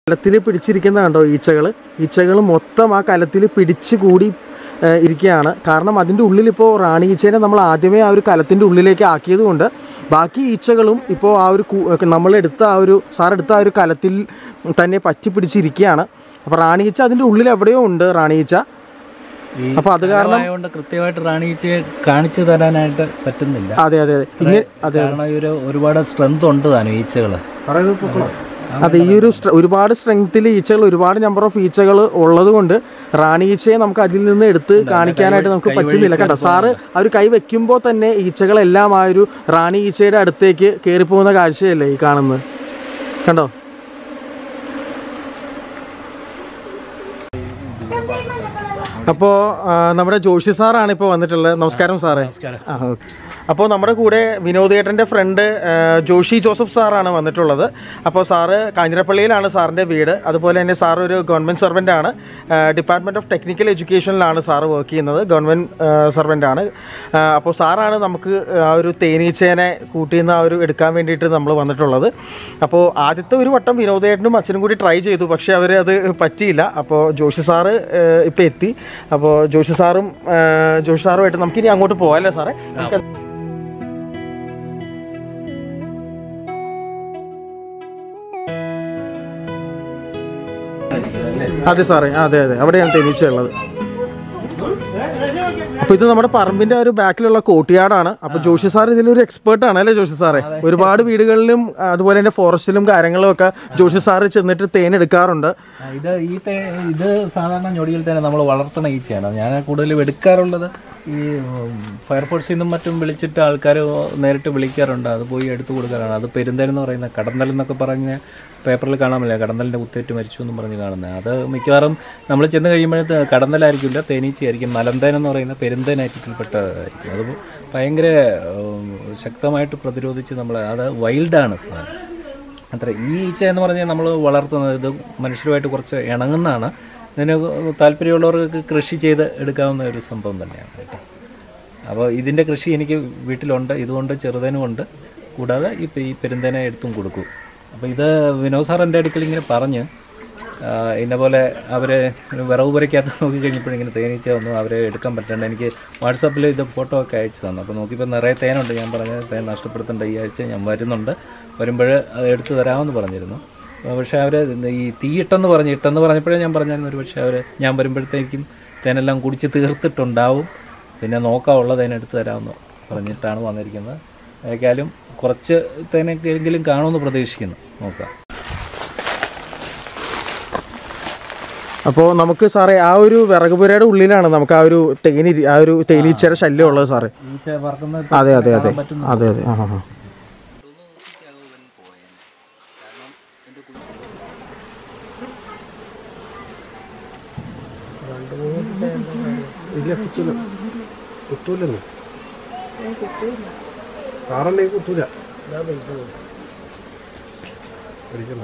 കലത്തിൽ പിടിച്ചിരിക്കുന്ന കണ്ടോ ഈച്ചകൾ ഈച്ചകൾ മൊത്തം ആ കലത്തിൽ പിടിച്ച് കൂടി ഏഹ്, ഇരിക്കുകയാണ് കാരണം അതിൻ്റെ ഉള്ളിലിപ്പോൾ റാണി ഈച്ചേനെ നമ്മൾ ആദ്യമേ ആ ഒരു കലത്തിൻ്റെ ഉള്ളിലേക്ക് ആക്കിയത് കൊണ്ട് ബാക്കി ഈച്ചകളും ഇപ്പോൾ ആ ഒരു കൂ- നമ്മളെടുത്ത ആ ഒരു സാറെടുത്ത ആ ഒരു കലത്തിൽ തന്നെ പറ്റി പിടിച്ചിരിക്കുകയാണ് അപ്പോൾ റാണി ഈച്ച അതിൻ്റെ ഉള്ളിൽ എവിടെയോ ഉണ്ട് റാണി ഈച്ച ഈ അപ്പോൾ അത് കാരണം കൊണ്ട് കൃത്യമായിട്ട് റാണീച്ചയെ കാണിച്ചു തരാനായിട്ട് പറ്റുന്നില്ല അതെ അതെ അതെ ഇങ്ങനെ അതെ കാരണം ഒരു ഒരുപാട് സ്ട്രെങ്ത് ഉണ്ട് താനും ഈച്ചകൾ അതെ ഈ ഒരു സ്ട്ര- ഒരുപാട് സ്ട്രെങ്ത്തിൽ ഈച്ചകൾ ഒരുപാട് നമ്പർ ഓഫ് ഈച്ചകൾ ഉള്ളത് കൊണ്ട് റാണി ഈച്ചയെ നമുക്ക് അതിൽ നിന്ന് എടുത്ത് കാണിക്കാനായിട്ട് നമുക്ക് പറ്റുന്നില്ല കണ്ടോ സാറ് ആ ഒരു കൈ വെക്കുമ്പോൾ തന്നെ ഈച്ചകളെല്ലാം ആ ഒരു റാണി ഈച്ചയുടെ അടുത്തേക്ക് കയറി പോകുന്ന കാഴ്ചയല്ലേ ഈ കാണുന്നത് കണ്ടോ അപ്പോൾ നമ്മുടെ ജോഷി സാറാണ് ഇപ്പോൾ വന്നിട്ടുള്ളത് നമസ്കാരം സാറേ ആ ഓക്കെ അപ്പോൾ നമ്മുടെ കൂടെ വിനോദേട്ടൻ്റെ ഫ്രണ്ട് ജോഷി ജോസഫ് സാറാണ് വന്നിട്ടുള്ളത് അപ്പോൾ സാറ് കാഞ്ഞിരപ്പള്ളിയിലാണ് സാറിൻ്റെ വീട് അതുപോലെ തന്നെ സാർ ഒരു ഗവൺമെൻറ് സർവൻ്റ് ആണ് ഡിപ്പാർട്ട്മെൻറ്റ് ഓഫ് ടെക്നിക്കൽ എഡ്യൂക്കേഷനിലാണ് സാറ് വർക്ക് ചെയ്യുന്നത് ഗവൺമെൻറ് സർവൻ്റ് ആണ് ആ, അപ്പോൾ സാറാണ് നമുക്ക് ആ ഒരു തേനീച്ചേനെ കൂട്ടിന്ന് ആ ഒരു എടുക്കാൻ വേണ്ടിയിട്ട് നമ്മൾ വന്നിട്ടുള്ളത് അപ്പോൾ ആദ്യത്തെ ഒരു വട്ടം വിനോദേട്ടനും അച്ഛനും കൂടി ട്രൈ ചെയ്തു പക്ഷേ അവർ അത് പറ്റിയില്ല അപ്പോൾ ജോഷി സാറ് ഇപ്പോൾ എത്തി അപ്പോൾ ജോഷി സാറും ആ, ജോഷി സാറുമായിട്ട് നമുക്കിനി അങ്ങോട്ട് പോകാം അല്ലേ സാറേ നമുക്ക് അതെ സാറേ അതെ അതെ അവിടെയാണ് തേനീച്ച ഉള്ളത് അപ്പൊ ഇത് നമ്മുടെ പറമ്പിന്റെ ആ ഒരു ബാക്കിലുള്ള കോട്ടിയാടാണ് അപ്പൊ ജോഷി സാർ ഇതിലൊരു എക്സ്പേർട്ട് ആണ് അല്ലേ ജോഷി സാറേ ഒരുപാട് വീടുകളിലും ആ, അതുപോലെ തന്നെ ഫോറസ്റ്റിലും കാര്യങ്ങളും ഒക്കെ ജോഷി സാറ് ചെന്നിട്ട് തേൻ എടുക്കാറുണ്ട് ആ, ഇത് ഈ തേ- ഇത് സാധാരണ ഞൊടിയിൽ തന്നെ നമ്മൾ വളർത്തുന്ന ഈച്ചയാണ് ഞാൻ കൂടുതലും എടുക്കാറുള്ളത് ഈ ഫയർഫോഴ്സിൽ നിന്നും മറ്റും വിളിച്ചിട്ട് ആൾക്കാർ നേരിട്ട് വിളിക്കാറുണ്ട് അത് പോയി എടുത്തു കൊടുക്കാറാണ് അത് പെരുന്തൽ എന്ന് പറയുന്ന കടന്തൽ എന്നൊക്കെ പറഞ്ഞ് പേപ്പറിൽ കാണാമല്ലേ കടന്തലിൻ്റെ കുത്തേറ്റ് മരിച്ചു എന്നും പറഞ്ഞ് കാണുന്നത് അത് മിക്കവാറും നമ്മൾ ചെന്ന് കഴിയുമ്പോഴത്തെ കടന്തലായിരിക്കില്ല തേനീച്ചയായിരിക്കും മലന്തേൻ എന്ന് പറയുന്ന പെരുന്തേനായിട്ടിൽപ്പെട്ടതായിരിക്കും അത് ഭയങ്കര ഉം, ശക്തമായിട്ട് പ്രതിരോധിച്ച് നമ്മൾ അത് വൈൽഡാണ് സാധനം അത്ര ഈ ഈച്ച എന്ന് പറഞ്ഞാൽ നമ്മൾ വളർത്തുന്നത് ഇത് മനുഷ്യരുമായിട്ട് കുറച്ച് ഇണങ്ങുന്നതാണ് ഇതിന് താല്പര്യമുള്ളവർക്ക് കൃഷി ചെയ്ത് എടുക്കാവുന്ന ഒരു സംഭവം തന്നെയാണ് കേട്ടോ അപ്പോൾ ഇതിൻ്റെ കൃഷി എനിക്ക് വീട്ടിലുണ്ട് ഇതുകൊണ്ട് ചെറുതനുമുണ്ട് കൂടാതെ ഇപ്പോൾ ഈ പെരുന്തേനെ എടുത്തും കൊടുക്കും അപ്പോൾ ഇത് വിനോദ് സാർ എൻ്റെ അടുക്കൽ ഇങ്ങനെ പറഞ്ഞ് ആ, ഇന്ന പോലെ അവർ വിറവ് പുരയ്ക്കകത്ത് നോക്കി കഴിഞ്ഞപ്പോഴിങ്ങനെ തേനീച്ച വന്നു അവരെ എടുക്കാൻ പറ്റേണ്ട എനിക്ക് വാട്സാപ്പിൽ ഇത് ഫോട്ടോ ഒക്കെ അയച്ചു തന്നു അപ്പോൾ നോക്കിയപ്പോൾ നിറയെ തേനുണ്ട് ഞാൻ പറഞ്ഞത് തേൻ നഷ്ടപ്പെടുത്തേണ്ട ഈ ആഴ്ച ഞാൻ വരുന്നുണ്ട് വരുമ്പോൾ അത് എടുത്തു തരാമെന്ന് പറഞ്ഞിരുന്നു ആ, പക്ഷേ അവർ ഈ തീയിട്ടെന്ന് പറഞ്ഞു ഇട്ടെന്ന് പറഞ്ഞപ്പോഴേ ഞാൻ പറഞ്ഞായിരുന്നു ഒരു പക്ഷേ അവർ ഞാൻ വരുമ്പോഴത്തേക്കും തേനെല്ലാം കുടിച്ച് തീർത്തിട്ടുണ്ടാവും പിന്നെ നോക്കാനുള്ള തേൻ എടുത്തു തരാമെന്ന് പറഞ്ഞിട്ടാണ് വന്നിരിക്കുന്നത് ഏതായാലും കുറച്ച് തേനൊക്കെ എങ്കിലും കാണുമെന്ന് പ്രതീക്ഷിക്കുന്നു നോക്കാം അപ്പോൾ നമുക്ക് സാറേ ആ ഒരു വിറകുപുരയുടെ ഉള്ളിലാണ് നമുക്ക് ആ ഒരു തേനി ആ ഒരു തേനീച്ചയുടെ ശല്യം ഉള്ളത് സാറേ ഈച്ച പറക്കുന്ന അതെ അതെ അതെ അതെ അതെ ആ ആ ആ. ഇല്ല കുത്തൂല കുത്തൂലെന്ന് കാറുണ്ടെങ്കിൽ കുത്തൂല പഠിക്കണ്ട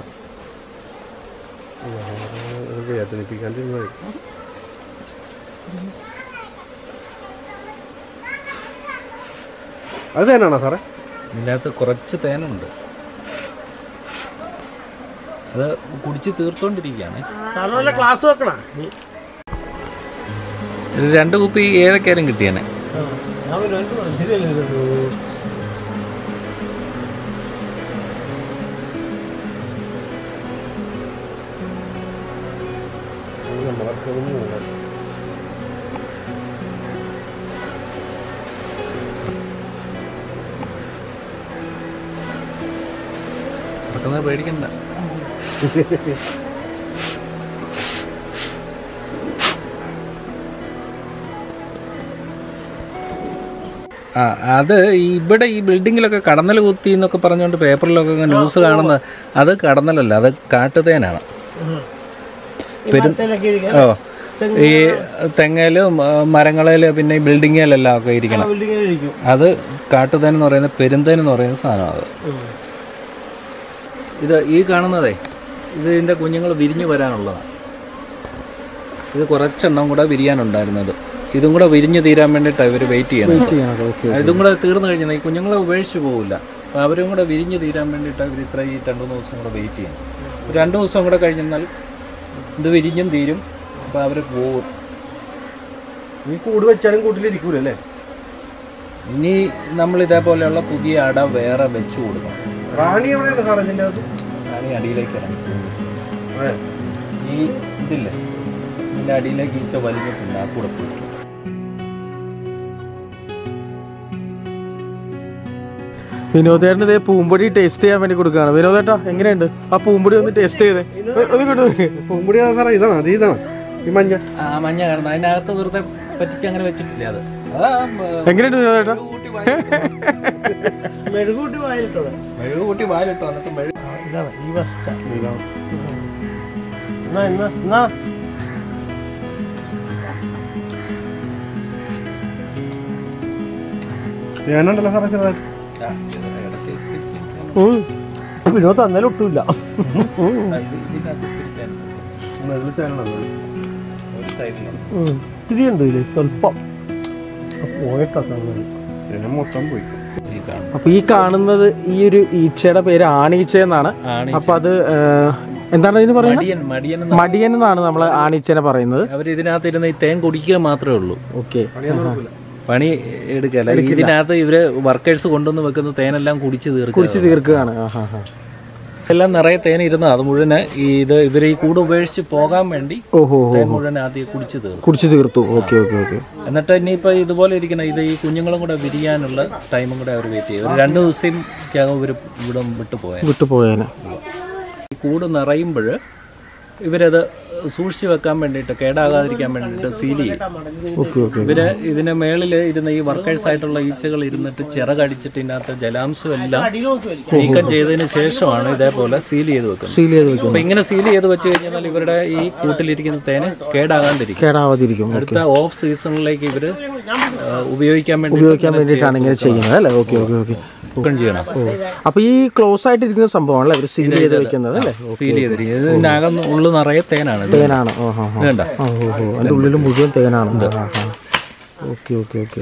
വേദനിപ്പിക്കാണ്ടിരുന്ന അത് തന്നെയാണോ സാറേ ഇതിനകത്ത് കുറച്ച് തേനുണ്ട് അത് കുടിച്ച് തീർത്തോണ്ടിരിക്കുകയാണ് ക്ലാസ് വെക്കണം ഇത് രണ്ട് കുപ്പി ഏതൊക്കെയാലും കിട്ടിയേനെ നടക്കുന്നത് പേടിക്കണ്ട ആ അത് ഇവിടെ ഈ ബിൽഡിങ്ങിലൊക്കെ കടന്നൽ കുത്തി എന്നൊക്കെ പറഞ്ഞുകൊണ്ട് പേപ്പറിലൊക്കെ ന്യൂസ് കാണുന്ന അത് കടന്നലല്ല അത് കാട്ടുതേനാണ് പെരു ഓ ഈ തെങ്ങയിലും ആ, മരങ്ങളിലും പിന്നെ ഈ ബിൽഡിങ്ങിലെല്ലാം ഒക്കെ ഇരിക്കണം അത് കാട്ടുതേൻ എന്ന് പറയുന്ന പെരുന്തേൻ എന്ന് പറയുന്ന സാധനമാണ് അത് ഇത് ഈ കാണുന്നതേ ഇത് ഇതിൻ്റെ കുഞ്ഞുങ്ങൾ വിരിഞ്ഞു വരാനുള്ളതാണ് ഇത് കുറച്ചെണ്ണം കൂടെ വിരിയാനുണ്ടായിരുന്നത് ഇതും കൂടെ വിരിഞ്ഞു തീരാൻ വേണ്ടിയിട്ടാണ് ഇവർ വെയിറ്റ് ചെയ്യണം ഓക്കെ ഇതും കൂടെ തീർന്നു കഴിഞ്ഞാൽ ഈ കുഞ്ഞുങ്ങളെ ഉപേക്ഷിച്ച് പോകില്ല അപ്പോൾ അവരും കൂടെ വിരിഞ്ഞു തീരാൻ വേണ്ടിയിട്ടാണ് ഇവർ ഇത്ര ഈ രണ്ടു മൂന്ന് ദിവസം കൂടെ വെയിറ്റ് ചെയ്യണം രണ്ട് ദിവസം കൂടെ കഴിഞ്ഞാൽ ഇത് വിരിഞ്ഞും തീരും അപ്പോൾ അവർ പോകും ഈ കൂട് വെച്ചാലും കൂട്ടിലിരിക്കൂലല്ലേ ഇനി നമ്മൾ ഇതേപോലെയുള്ള പുതിയ അട വേറെ വെച്ച് കൊടുക്കണം റാണി എവിടെയാണ് സാറേ ഇതിൻ്റെ അത് ആണ് ഈ അടിയിലേക്ക് ഇറങ്ങി അതെ ഈ ഇതില്ലേ ഇതിൻ്റെ അടിയിലേക്ക് ഈച്ച വലിഞ്ഞിട്ടുണ്ട് ആ കൂടെ പോയി വിനോദേട്ടൻ ഇതേ പൂമ്പൊടി ടേസ്റ്റ് ചെയ്യാൻ വേണ്ടി കൊടുക്കുകയാണ് വിനോദേട്ടാ എങ്ങനെയുണ്ട് ആ പൂമ്പൊടി ഒന്ന് ടേസ്റ്റ് ചെയ്തേ ഒന്ന് കൊണ്ടു പൂമ്പൊടി ഏതാ സാറേ ഇതാണ് അത് ഇതാണ് ഈ മഞ്ഞ ആ മഞ്ഞ കാണുന്നത് അതിനകത്ത് വെറുതെ പറ്റിച്ച് അങ്ങനെ വെച്ചിട്ടില്ല അത് അതാ എങ്ങനെയുണ്ട് വിനോദേട്ടാ മെഴുകൂട്ടി വായിലിട്ടോ മെഴുകൂട്ടി വായിലിട്ടോ എന്നിട്ട് മെഴു ഇതാണ് ഈ വസ്ത എന്നാ എന്നാ എന്നാ ഞാനുണ്ടല്ലോ സാറേ ചെറുതായിട്ട് ആ, ഇടയ്ക്ക് തിരിച്ച് വിനോദ് തന്നാലും ഒട്ടുമില്ല ആ, ഇത് ഇതിനകത്ത് തിരിച്ചാൽ മെഴുകിൽ തേനാണല്ലോ ഒരു സൈഡിലാണ് ഉം. ഇത്തിരി ഉണ്ട് ഇതില് സ്വല്പം പോയിട്ടോ സംഗതി തേന മൊത്തം പോയി ഈ കാണുന്നത് അപ്പൊ ഈ കാണുന്നത് ഈ ഒരു ഈച്ചയുടെ പേര് ആണീച്ച എന്നാണ് ആണ് അപ്പൊ അത് ഏഹ്, എന്താണ് ഇതിന് പറയുന്നത് മടിയൻ മടിയൻ എന്ന് മടിയൻ എന്നാണ് നമ്മൾ ആണീച്ചനെ പറയുന്നത് അവർ ഇതിനകത്ത് ഇരുന്ന് ഈ തേൻ കുടിക്കുക മാത്രമേ ഉള്ളൂ ഓക്കെ പണിയൊന്നും നടക്കൂല പണി എടുക്കല്ല ഇതിനകത്ത് ഇവര് വർക്കേഴ്സ് കൊണ്ടുവന്ന് വെക്കുന്ന തേനെല്ലാം കുടിച്ച് തീർക്കും കുടിച്ച് തീർക്കുകയാണ് ആ ഹാ ഹാ എല്ലാം നിറയെ തേൻ ഇരുന്ന് അത് മുഴുവന് ഈ ഇത് ഇവര് ഈ കൂട് ഉപേക്ഷിച്ച് പോകാൻ വേണ്ടി ഓഹോ തേൻ മുഴുവൻ ആദ്യം കുടിച്ച് തീർക്കും കുടിച്ച് തീർത്തു ഓക്കെ ഓക്കെ ഓക്കെ എന്നിട്ട് ഇനിയിപ്പോൾ ഇതുപോലെ ഇരിക്കുന്ന ഇത് ഈ കുഞ്ഞുങ്ങളും കൂടെ വിരിയാനുള്ള ടൈമും കൂടെ അവർ വെയിറ്റ് ചെയ്യും ഒരു രണ്ട് ദിവസത്തേക്കകം ഇവർ ഇവിടെ വിട്ടു പോയാൽ വിട്ടുപോയേനെ ഈ കൂട് നിറയുമ്പോൾ ഇവരത് സൂക്ഷിച്ച് വെക്കാൻ വേണ്ടിയിട്ട് കേടാകാതിരിക്കാൻ വേണ്ടിയിട്ട് സീൽ ചെയ്യും ഓക്കെ ഓക്കെ ഇവര് ഇതിന് മേളിൽ ഇരുന്ന ഈ വർക്കേഴ്സ് ആയിട്ടുള്ള ഈച്ചകൾ ഇരുന്നിട്ട് ചിറകടിച്ചിട്ട് ഇതിനകത്ത് ജലാംശം എല്ലാം നീക്കം ചെയ്തതിന് ശേഷമാണ് ഇതേപോലെ സീൽ ചെയ്ത് വെക്കുന്നത് സീൽ ചെയ്ത് വെക്കും അപ്പൊ ഇങ്ങനെ സീൽ ചെയ്ത് വെച്ച് കഴിഞ്ഞാൽ ഇവരുടെ ഈ കൂട്ടിലിരിക്കുന്ന തേന് കേടാകാണ്ടിരിക്കും കേടാവാതിരിക്കും അടുത്ത ഓഫ് സീസണിലേക്ക് ഇവര് ആ, ഉപയോഗിക്കാൻ വേണ്ടി ഉപയോഗിക്കാൻ വേണ്ടിയിട്ടാണ് ഇങ്ങനെ ചെയ്യുന്നത് അല്ലേ ഓക്കെ ഓക്കെ ഓക്കെ കുക്കം ചെയ്യണം അപ്പൊ ഈ ക്ലോസ് ആയിട്ട് ഇരിക്കുന്ന സംഭവമാണല്ലേ അവർ സീൽ ചെയ്ത് വെക്കുന്നത് അല്ലേ സീൽ ചെയ്തിരിക്കും ഇതിനകം ഉള്ളു നിറയെ തേനാണ് ഇത് തേനാണ് ഓ ഹാ ഹാ വേണ്ട ആ ഓ ഓ അതിന്റെ ഉള്ളിൽ മുഴുവൻ തേനാണ് ഓക്കെ ഓക്കെ ഓക്കെ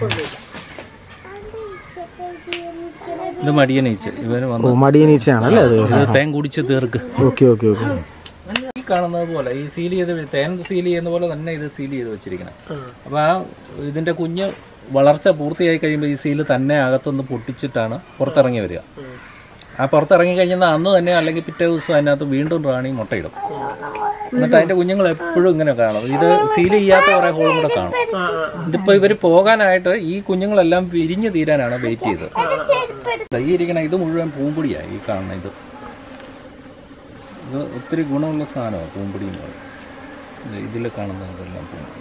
ഇത് മടിയനീച്ച് ഇവര് ഓ വന്ന് മടിയനീച്ചയാണ് അല്ലേ അത് ഇത് തേൻ കുടിച്ച് തീർക്ക് ഓക്കെ ഓക്കെ ഓക്കെ ഈ കാണുന്നത് പോലെ ഈ സീൽ ചെയ്ത് വെ- തേൻ സീൽ ചെയ്യുന്ന പോലെ തന്നെ ഇത് സീൽ ചെയ്ത് വെച്ചിരിക്കണം അപ്പോൾ ആ ഇതിന്റെ കുഞ്ഞ് വളർച്ച പൂർത്തിയായി കഴിയുമ്പോൾ ഈ സീല് തന്നെ അകത്തുനിന്ന് പൊട്ടിച്ചിട്ടാണ് പുറത്തിറങ്ങി വരിക ആ പുറത്തിറങ്ങി കഴിഞ്ഞാൽ അന്ന് തന്നെ അല്ലെങ്കിൽ പിറ്റേ ദിവസം അതിനകത്ത് വീണ്ടും റാണി മുട്ടയിടും എന്നിട്ട് അതിന്റെ കുഞ്ഞുങ്ങൾ എപ്പോഴും ഇങ്ങനെ കാണും ഇത് സീൽ ചെയ്യാത്ത കുറേ ഹോളും കൂടെ കാണും ഇതിപ്പോൾ ഇവർ പോകാനായിട്ട് ഈ കുഞ്ഞുങ്ങളെല്ലാം വിരിഞ്ഞു തീരാനാണ് വെയിറ്റ് ചെയ്തത് ദാ ഈ ഇരിക്കണ ഇത് മുഴുവൻ പൂമ്പൊടിയാണ് ഈ കാണുന്ന ഇത് ഇത് ഒത്തിരി ഗുണമുള്ള സാധനമാണ് പൂമ്പൊടി എന്ന് പറയുന്നത് ഇതിൽ കാണുന്ന ഇതെല്ലാം പൂമ്പൊടി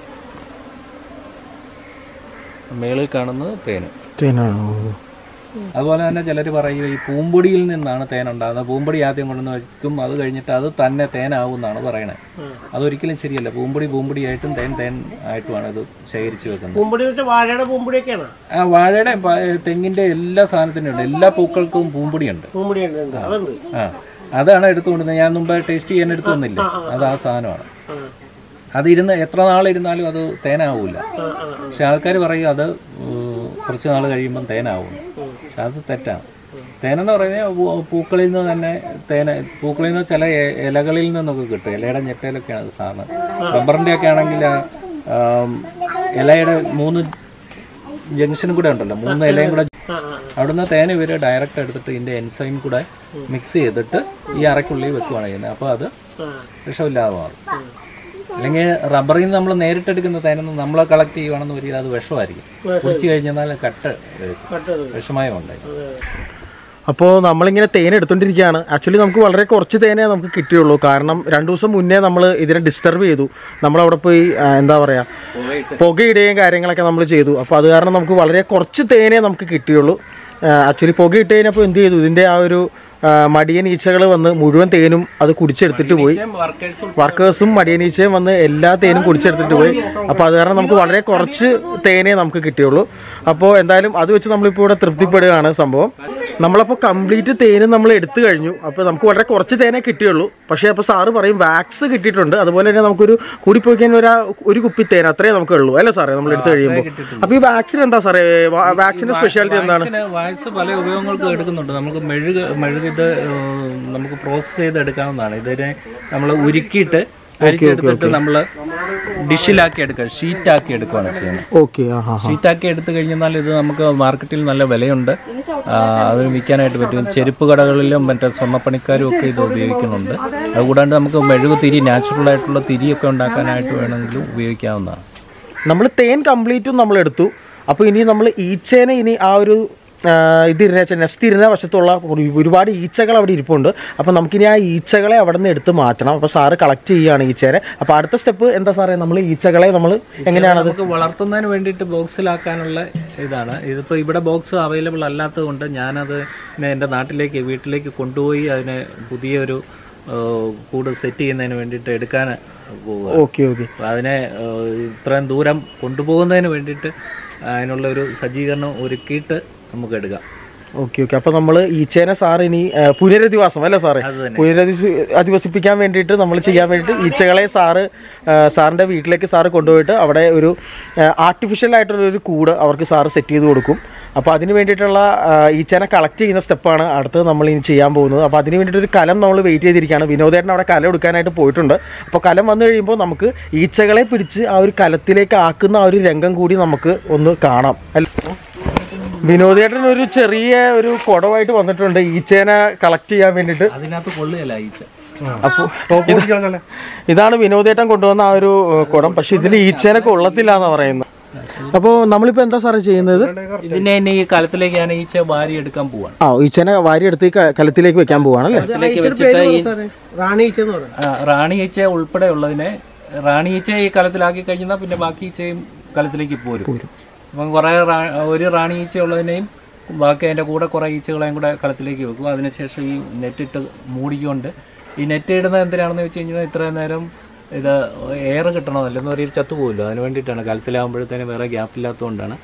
മേളിൽ കാണുന്നത് തേന് തേനാണ് ഓ അതുപോലെ തന്നെ ചിലർ പറയും ഈ പൂമ്പൊടിയിൽ നിന്നാണ് തേൻ ഉണ്ടാകുന്നത് പൂമ്പൊടി ആദ്യം കൊണ്ടുവന്ന് വയ്ക്കും അത് കഴിഞ്ഞിട്ട് അത് തന്നെ തേനാവും എന്നാണ് പറയണത് അതൊരിക്കലും ശരിയല്ല പൂമ്പൊടി പൂമ്പൊടിയായിട്ടും തേൻ തേൻ ആയിട്ടുമാണ് ഇത് ശേഖരിച്ച് വെക്കുന്നത് പൂമ്പൊടി വെച്ചാൽ വാഴയുടെ പൂമ്പൊടിയൊക്കെയാണ് ആ വാഴയുടെ പ- തെങ്ങിന്റെ എല്ലാ സാധനത്തിനും ഉണ്ട് എല്ലാ പൂക്കൾക്കും പൂമ്പൊടിയുണ്ട് പൂമ്പൊടി ഉണ്ട് ഉണ്ട്. അതുണ്ട് ആ അതാണ് എടുത്തുകൊണ്ടിരുന്നത് ഞാൻ മുമ്പ് ടേസ്റ്റ് ചെയ്യാൻ എടുത്തു വന്നില്ലേ അത് ആ സാധനമാണ് അതിരുന്ന് എത്ര നാളിരുന്നാലും അത് തേനാവൂല പക്ഷെ ആൾക്കാർ പറയും അത് ഏർ, കുറച്ച് നാൾ കഴിയുമ്പം തേനാവും പക്ഷെ അത് തെറ്റാണ് തേനെന്ന് പറയുന്നത് പൂ- പൂക്കളിൽ നിന്ന് തന്നെ തേന പൂക്കളിൽ നിന്ന് ചില എ- ഇലകളിൽ നിന്നൊക്കെ കിട്ടും ഇലയുടെ ഞെട്ടയിലൊക്കെയാണ് അത് സാധനം റബ്ബറിൻ്റെ ഒക്കെ ആണെങ്കിൽ ആം, ഇലയുടെ മൂന്ന് ജംഗ്ഷനും കൂടെ ഉണ്ടല്ലോ മൂന്ന് ഇലയും കൂടെ അവിടുന്ന് തേൻ ഇവർ ഡയറക്റ്റ് എടുത്തിട്ട് ഇതിൻ്റെ എൻസൈം കൂടെ മിക്സ് ചെയ്തിട്ട് ഈ അറയ്ക്കുള്ളിൽ വെക്കുവാണ് ചെയ്യുന്നത് അപ്പോൾ അത് വിഷമില്ലാതെ മാറും അല്ലെങ്കിൽ റബ്ബറിൽ നിന്ന് നമ്മൾ നേരിട്ടെടുക്കുന്ന തേനൊന്നും നമ്മൾ കളക്ട് ചെയ്യുവാണെന്ന് വരിക അത് വിഷമായിരിക്കും കുടിച്ചു കഴിഞ്ഞാൽ കട്ട് വിഷമയം ഉണ്ടായി അപ്പോൾ നമ്മളിങ്ങനെ തേൻ എടുത്തോണ്ടിരിക്കുകയാണ് ആക്ച്വലി നമുക്ക് വളരെ കുറച്ച് തേനേ നമുക്ക് കിട്ടിയുള്ളൂ കാരണം രണ്ട് ദിവസം മുന്നേ നമ്മൾ ഇതിനെ ഡിസ്റ്റർബ് ചെയ്തു നമ്മളവിടെ പോയി ആ, എന്താ പറയുക പുകയിടുകയും കാര്യങ്ങളൊക്കെ നമ്മൾ ചെയ്തു അപ്പോൾ അത് കാരണം നമുക്ക് വളരെ കുറച്ച് തേനേ നമുക്ക് കിട്ടിയുള്ളൂ ആക്ച്വലി പുകയിട്ട് കഴിഞ്ഞപ്പോൾ എന്ത് ചെയ്തു ഇതിൻ്റെ ആ ഒരു ആ, മടിയൻ ഈച്ചകൾ വന്ന് മുഴുവൻ തേനും അത് കുടിച്ചെടുത്തിട്ട് പോയി വർക്കേഴ്സ് വർക്കേഴ്സും മടിയനീച്ചയും വന്ന് എല്ലാ തേനും കുടിച്ചെടുത്തിട്ട് പോയി അപ്പോൾ അത് കാരണം നമുക്ക് വളരെ കുറച്ച് തേനേ നമുക്ക് കിട്ടിയുള്ളൂ അപ്പോൾ എന്തായാലും അത് വെച്ച് നമ്മളിപ്പോൾ ഇവിടെ തൃപ്തിപ്പെടുകയാണ് സംഭവം നമ്മളപ്പോൾ കംപ്ലീറ്റ് തേനും നമ്മൾ എടുത്തു കഴിഞ്ഞു അപ്പോൾ നമുക്ക് വളരെ കുറച്ച് തേനേ കിട്ടിയുള്ളൂ പക്ഷേ അപ്പോൾ സാറ് പറയും വാക്സ് കിട്ടിയിട്ടുണ്ട് അതുപോലെ തന്നെ നമുക്കൊരു കൂടിപ്പോയി കഴിഞ്ഞാൽ ഒരു ഒരു കുപ്പി തേൻ അത്രേ നമുക്ക് ഉള്ളൂ അല്ലേ സാറേ നമ്മൾ എടുത്തു കഴിയുമ്പോൾ അപ്പോൾ ഈ വാക്സിൻ എന്താ സാറേ വാക്സിൻ്റെ സ്പെഷ്യാലിറ്റി എന്താണ് വാക്സിന് വാക്സ് പല ഉപയോഗങ്ങൾക്കും എടുക്കുന്നുണ്ട് നമുക്ക് മെഴുക് മെഴുക് ഇത് ഏഹ്, നമുക്ക് പ്രോസസ്സ് ചെയ്ത് എടുക്കാവുന്നതാണ് ഇതിനെ നമ്മൾ ഉരുക്കിയിട്ട് അരിച്ചെടുത്തിട്ട് നമ്മൾ ഡിഷിലാക്കി എടുക്കുക ഷീറ്റാക്കി എടുക്കുകയാണ് ചെയ്യുന്നത് ഓക്കെ ആ ഹാ ഷീറ്റാക്കി എടുത്തു കഴിഞ്ഞാൽ ഇത് നമുക്ക് മാർക്കറ്റിൽ നല്ല വിലയുണ്ട് ആ, അത് വിൽക്കാനായിട്ട് പറ്റും ചെരുപ്പ് കടകളിലും മറ്റേ സ്വർണ്ണപ്പണിക്കാരും ഒക്കെ ഇത് ഉപയോഗിക്കുന്നുണ്ട് അതുകൂടാണ്ട് നമുക്ക് മെഴുക് തിരി നാച്ചുറൽ ആയിട്ടുള്ള തിരിയൊക്കെ ഉണ്ടാക്കാനായിട്ട് വേണമെങ്കിലും ഉപയോഗിക്കാവുന്നതാണ് നമ്മൾ തേൻ കംപ്ലീറ്റും നമ്മൾ എടുത്തു അപ്പോൾ ഇനി നമ്മൾ ഈച്ചേനെ ഇനി ആ ഒരു ആ, ഇതിരുന്ന വെച്ചാൽ നെസ്റ്റ് ഇരുന്ന വശത്തുള്ള ഒരു- ഒരുപാട് ഈച്ചകൾ അവിടെ ഇരിപ്പുണ്ട് അപ്പോൾ നമുക്കിനി ആ ഈച്ചകളെ അവിടെ നിന്ന് എടുത്ത് മാറ്റണം അപ്പോൾ സാറ് കളക്ട് ചെയ്യുകയാണ് ഈച്ചേനെ അപ്പോൾ അടുത്ത സ്റ്റെപ്പ് എന്താ സാറേ നമ്മൾ ഈച്ചകളെ നമ്മൾ എങ്ങനെയാണത് നമുക്ക് വളർത്തുന്നതിന് വേണ്ടിയിട്ട് ബോക്സിലാക്കാനുള്ള ഇതാണ് ഇതിപ്പോൾ ഇവിടെ ബോക്സ് അവൈലബിൾ അല്ലാത്തത് കൊണ്ട് ഞാനത് പിന്നെ എൻ്റെ നാട്ടിലേക്ക് വീട്ടിലേക്ക് കൊണ്ടുപോയി അതിനെ പുതിയൊരു ഏഹ്, കൂട് സെറ്റ് ചെയ്യുന്നതിന് വേണ്ടിയിട്ട് എടുക്കാൻ പോവുക ഓക്കെ ഓക്കെ അപ്പോൾ അതിനെ ഏഹ്, ഇത്രയും ദൂരം കൊണ്ടുപോകുന്നതിന് വേണ്ടിയിട്ട് അതിനുള്ള ഒരു സജ്ജീകരണം ഒരുക്കിയിട്ട് നമുക്ക് എടുക്കാം ഓക്കെ ഓക്കെ അപ്പോൾ നമ്മൾ ഈച്ചേനെ സാർ ഇനി ആ, പുനരധിവാസം അല്ലേ സാറേ അത് തന്നെ പുനരധി അധിവസിപ്പിക്കാൻ വേണ്ടിയിട്ട് നമ്മൾ ചെയ്യാൻ വേണ്ടിയിട്ട് ഈച്ചകളെ സാറ് ആ, സാറിൻ്റെ വീട്ടിലേക്ക് സാറ് കൊണ്ടുപോയിട്ട് അവിടെ ഒരു ആർട്ടിഫിഷ്യൽ ആയിട്ടുള്ള ഒരു കൂട് അവർക്ക് സാറ് സെറ്റ് ചെയ്ത് കൊടുക്കും അപ്പോൾ അതിന് വേണ്ടിയിട്ടുള്ള ആ, ഈച്ചേനെ കളക്ട് ചെയ്യുന്ന സ്റ്റെപ്പാണ് അടുത്തത് നമ്മൾ ഇനി ചെയ്യാൻ പോകുന്നത് അപ്പോൾ അതിന് വേണ്ടിയിട്ട് ഒരു കലം നമ്മൾ വെയിറ്റ് ചെയ്തിരിക്കുകയാണ് വിനോദേട്ടൻ അവിടെ കലം എടുക്കാനായിട്ട് പോയിട്ടുണ്ട് അപ്പോൾ കലം വന്നു കഴിയുമ്പോൾ നമുക്ക് ഈച്ചകളെ പിടിച്ച് ആ ഒരു കലത്തിലേക്ക് ആക്കുന്ന ആ ഒരു രംഗം കൂടി നമുക്ക് ഒന്ന് കാണാം അല്ല വിനോദേട്ടൻ ഒരു ചെറിയ ഒരു കുടവായിട്ട് വന്നിട്ടുണ്ട് ഈച്ചേനെ കളക്ട് ചെയ്യാൻ വേണ്ടിയിട്ട് അതിനകത്ത് കൊള്ളുകയല്ല ഈച്ച അപ്പോൾ ടോപ്പ് ഓടിക്കാനല്ലേ ഇതാണ് വിനോദേട്ടൻ കൊണ്ടുവന്ന ആ ഒരു ഏഹ്, കുടം പക്ഷെ ഇതിൽ ഈച്ചേനെ കൊള്ളത്തില്ല എന്ന് പറയുന്നത് അപ്പോൾ നമ്മളിപ്പോൾ എന്താ സാറേ ചെയ്യുന്നത് ഇതിനെ ഇനി ഈ കലത്തിലേക്ക് ഞാൻ ഈച്ച വാരി എടുക്കാൻ പോവാണ് ആ ഈച്ചേനെ വാരിയെടുത്ത് ഈ ക- കലത്തിലേക്ക് വെക്കാൻ പോവാണല്ലേ കലത്തിലേക്ക് വെച്ചിട്ട് ഈ റാണി ഈച്ച എന്ന് പറയും ആ, റാണി ഈച്ച ഉൾപ്പെടെയുള്ളതിനെ റാണി ഈച്ച ഈ കലത്തിലാക്കി കഴിഞ്ഞാൽ പിന്നെ ബാക്കി ഈച്ചയും കലത്തിലേക്ക് പോരും അപ്പം കുറേ റാ- ഒരു റാണി ഈച്ച ഉള്ളതിനെയും ബാക്കി അതിൻ്റെ കൂടെ കുറേ ഈച്ചകളെയും കൂടെ കലത്തിലേക്ക് വെക്കും അതിനുശേഷം ഈ നെറ്റിട്ട് മൂടിക്കൊണ്ട് ഈ നെറ്റ് ഇടുന്നത് എന്തിനാണെന്ന് വെച്ച് കഴിഞ്ഞാൽ ഇത്രയും നേരം ഇത് എയർ കിട്ടണോ അല്ലെന്ന് പറയുക ചത്തുപോകുമല്ലോ അതിന് വേണ്ടിയിട്ടാണ് കലത്തിലാകുമ്പോഴത്തേനും വേറെ ഗ്യാപ്പ് ഇല്ലാത്തതുകൊണ്ടാണ്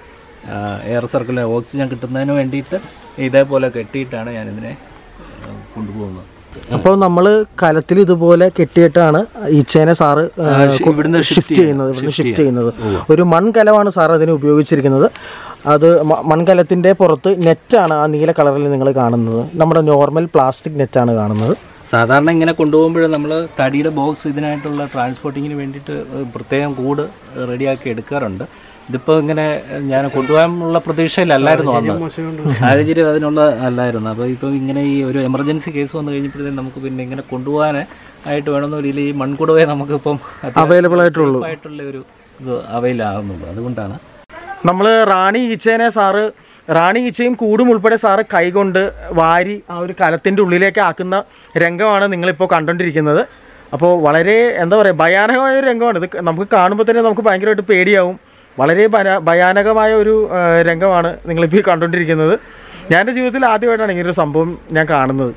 എയർ സർക്കിൾ ഓക്സിജൻ കിട്ടുന്നതിന് വേണ്ടിയിട്ട് ഇതേപോലെ കെട്ടിയിട്ടാണ് ഞാനിതിനെ ആ, കൊണ്ടുപോകുന്നത് അപ്പോൾ നമ്മൾ കലത്തിൽ ഇതുപോലെ കെട്ടിയിട്ടാണ് ഈച്ചേനെ സാറ് ഏഹ്, ഷി- ഇവിടുന്ന് shift ഷിഫ്റ്റ് ചെയ്യുന്നത് ഇവിടുന്ന് ഷിഫ്റ്റ് ചെയ്യുന്നത് ഒരു മൺകലമാണ് സാർ അതിന് ഉപയോഗിച്ചിരിക്കുന്നത് അത് മ- മൺകലത്തിൻ്റെ പുറത്ത് നെറ്റാണ് ആ നീല കളറിൽ നിങ്ങൾ കാണുന്നത് നമ്മുടെ നോർമൽ പ്ലാസ്റ്റിക് നെറ്റാണ് കാണുന്നത് സാധാരണ ഇങ്ങനെ കൊണ്ടുപോകുമ്പോൾ നമ്മൾ തടിയുടെ ബോക്സ് ഇതിനായിട്ടുള്ള ട്രാൻസ്പോർട്ടിങ്ങിന് വേണ്ടിയിട്ട് പ്രത്യേകം കൂട് റെഡിയാക്കി എടുക്കാറുണ്ട് ഇതിപ്പോൾ ഇങ്ങനെ ഞാൻ കൊണ്ടുപോകാനുള്ള പ്രതീക്ഷയിലല്ലായിരുന്നു വന്നത് സാഹചര്യം അതിനുള്ള അല്ലായിരുന്നു അപ്പോൾ ഇപ്പോൾ ഇങ്ങനെ ഈ ഒരു എമർജൻസി കേസ് വന്നു കഴിഞ്ഞപ്പോഴത്തേക്കും നമുക്ക് പിന്നെ ഇങ്ങനെ കൊണ്ടുപോകാൻ ആയിട്ട് വേണമെന്ന രീതിയിൽ ഈ മൺകുടവേ നമുക്കിപ്പം Available ആയിട്ടുള്ളൂ. safe ആയിട്ടുള്ള ഒരു ഇത് അവൈൽ ആകുന്നുള്ളൂ അതുകൊണ്ടാണ് നമ്മൾ റാണി ഈച്ചേനെ സാറ് റാണി ഈച്ചയും കൂടും ഉൾപ്പെടെ സാറ് കൈകൊണ്ട് വാരി ആ ഒരു കലത്തിൻ്റെ ഉള്ളിലേക്ക് ആക്കുന്ന രംഗമാണ് നിങ്ങളിപ്പോൾ കണ്ടുകൊണ്ടിരിക്കുന്നത് അപ്പോൾ വളരെ എന്താ പറയുക ഭയാനകമായ ഒരു രംഗമാണ് ഇത് നമുക്ക് കാണുമ്പോൾ തന്നെ നമുക്ക് ഭയങ്കരമായിട്ട് പേടിയാവും വളരെ ഭയ- ഭയാനകമായ ഒരു ആ, രംഗമാണ് നിങ്ങളിപ്പോൾ ഈ കണ്ടുകൊണ്ടിരിക്കുന്നത് ഞാൻ എൻ്റെ ജീവിതത്തിൽ ആദ്യമായിട്ടാണ് ഇങ്ങനൊരു സംഭവം ഞാൻ കാണുന്നത്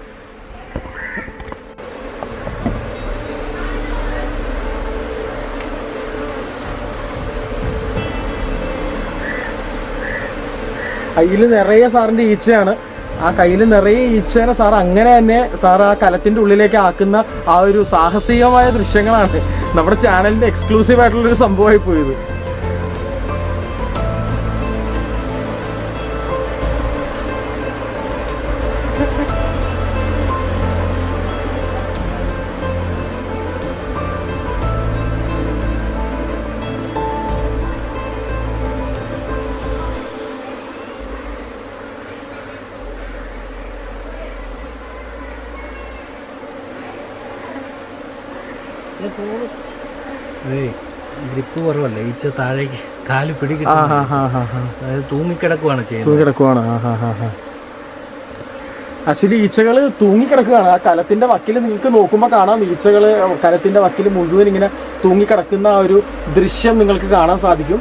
കയ്യിൽ നിറയെ സാറിൻ്റെ ഈച്ചയാണ് ആ കയ്യിൽ നിറയെ ഈച്ചേനെ സാർ അങ്ങനെ തന്നെ സാർ ആ കലത്തിൻ്റെ ഉള്ളിലേക്ക് ആക്കുന്ന ആ ഒരു സാഹസികമായ ദൃശ്യങ്ങളാണ് നമ്മുടെ ചാനലിൻ്റെ എക്സ്ക്ലൂസീവ് ആയിട്ടുള്ളൊരു സംഭവമായി പോയത് ഗ്രിപ്പ് കുറവല്ല ഈച്ച താഴേക്ക് കാല് ആ പിടികിട്ടും ഹാ ഹാ ഹാ ഹാ അതായത് തൂങ്ങിക്കിടക്കുവാണ് ചെയ്യുന്നത് തൂങ്ങി കിടക്കുവാണ് ആ ഹാ ഹാ ഹാ ആക്ച്വലി ഈച്ചകൾ തൂങ്ങിക്കിടക്കുകയാണ് ആ കലത്തിന്റെ വക്കിൽ നിങ്ങൾക്ക് നോക്കുമ്പോൾ കാണാം ഈച്ചകൾ കലത്തിന്റെ വക്കിൽ മുഴുവൻ ഇങ്ങനെ തൂങ്ങിക്കിടക്കുന്ന ആ ഒരു ദൃശ്യം നിങ്ങൾക്ക് കാണാൻ സാധിക്കും